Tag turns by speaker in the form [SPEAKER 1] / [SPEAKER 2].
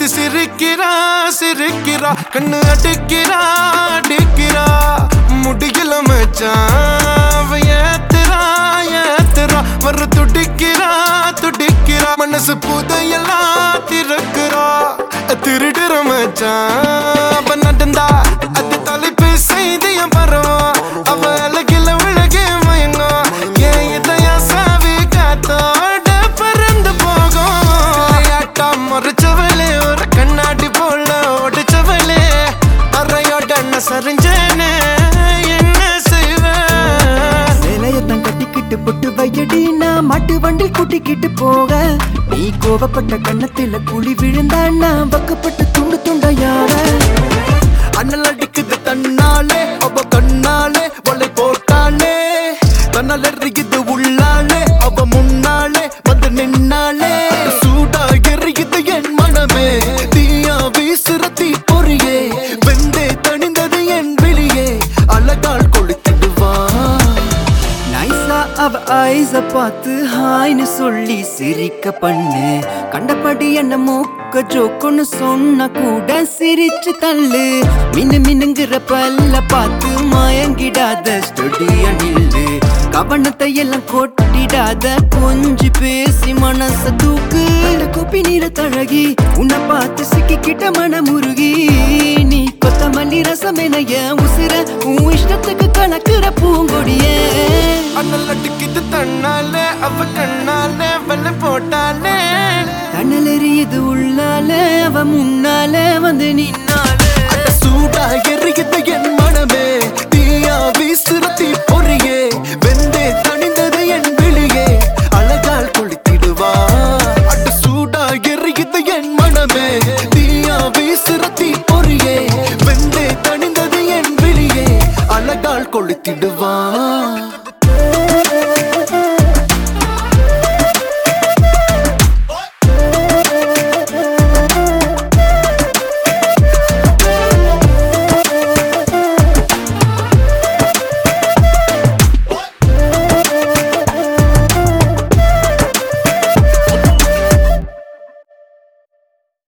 [SPEAKER 1] பார்த்து சிரிக்கிறா சிரிக்கிறா கண்ணு அடிக்கிறா அடிக்கிறா முடியல மச்சான் அவ ஏத்துறா ஏத்துறா வர துடிக்கிறா துடிக்கிறா மனசு புதையெல்லாம் திறக்கிறா திருடுற மச்சான் அவ நடந்தா அது தலைப்பு செய்திய பரவும் அவ அழகில விலகி மயங்கும் என் இதயம் சாவி காத்தோட பறந்து போகும் விளையாட்டா முறைச்சவளே ஒரு கண்ணாடி போல ஒடிச்சவளே அறையோட என்ன சரிஞ்சேனே என்ன செய்வேன்
[SPEAKER 2] சேலையத்தான் கட்டிக்கிட்டு பொட்டு வையடி நான் மாட்டு வண்டி கூட்டிக்கிட்டு போக நீ கோவப்பட்ட கண்ணத்தில குழி விழுந்தா நான் பக்கப்பட்டு துண்டு துண்டையாவ
[SPEAKER 1] அண்ணல் அடிக்குது தன்னாலே அவ கண்ணாலே வலை போட்டாலே தன்னால் எறியுது உள்ளாலே அவ முன்னாலே வந்து நின்னாலே சூடா எறியுது என் மனமே தீயா வீசுற தீ பொறியே வெந்தே தணிந்தது என் வெளியே அழகால் கொளுத்திடுவான்
[SPEAKER 2] நைஸா அவ ஐஸ பார்த்து ஹாய்னு சொல்லி சிரிக்க பண்ணு கண்டபடி என்ன மூக்க ஜோக்குன்னு சொன்ன கூட சிரிச்சு தள்ளு மின்னு மின்னுங்கிற பல்ல பார்த்து மயங்கிடாத ஸ்டுடியோ நில்லு கவனத்தை எல்லாம் கொட்டிடாத கொஞ்சி பேசி மனச தூக்கு கோப்பி நீர தழகி உன்னை பார்த்து சிக்கிக்கிட்ட மனமுருகி நீ கொத்தமல்லி ரசம் என என் உசிர உன் இஷ்டத்துக்கு கணக்குற பூங்கொடியே
[SPEAKER 1] அண்ணல் அடிக்குது தன்னாலே அவ கண்ணாலே வலை போட்டாலே
[SPEAKER 2] தன்னல் எரியுது உள்ளால அவ முன்னால வந்து நின்னால
[SPEAKER 1] அட சூடா எரியுது என் மனமே தீயா வீசுற தீ பொறியே வெந்தே தணிந்தது என் வெளியே அழகால் கொளுத்திடுவா அட சூடா எரியுது என் மனமே தீயா வீசுற தீ பொறியே வெந்தே தணிந்தது என் வெளியே அழகால் கொளுத்திடுவா